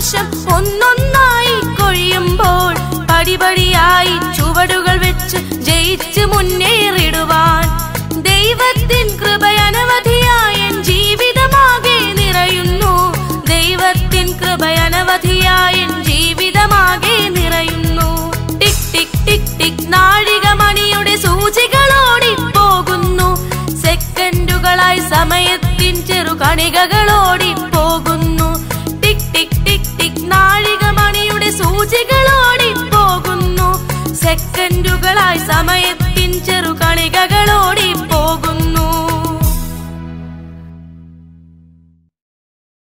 വർഷം ഒന്നൊന്നായി കൊഴിയുമ്പോൾ പടിപടിയായി ചുവടുകൾ വെച്ച് ജയിച്ച് മുന്നേറിടുവാൻ ദൈവത്തിൻ കൃപയനവധിയായ എൻ ജീവിതമാകെ നിറയുന്നു ദൈവത്തിൻ കൃപയനവധിയായ എൻ ജീവിതമാകെ നിറയുന്നു ടിക് ടിക് ടിക് ടിക് നാഴികമണിയുടെ സൂചികളോടി പോകുന്നു സെക്കൻഡുകളായി സമയത്തിൻ ചെറുകണികകളോടി പോകുന്നു ടിക് ടിക് ടിക് ടിക് നാഴികമണിയുടെ സൂചികളോടി പോകുന്നു സെക്കൻഡുകളായി സമയത്തിൻ ചെറുകണികകളോടി പോകുന്നു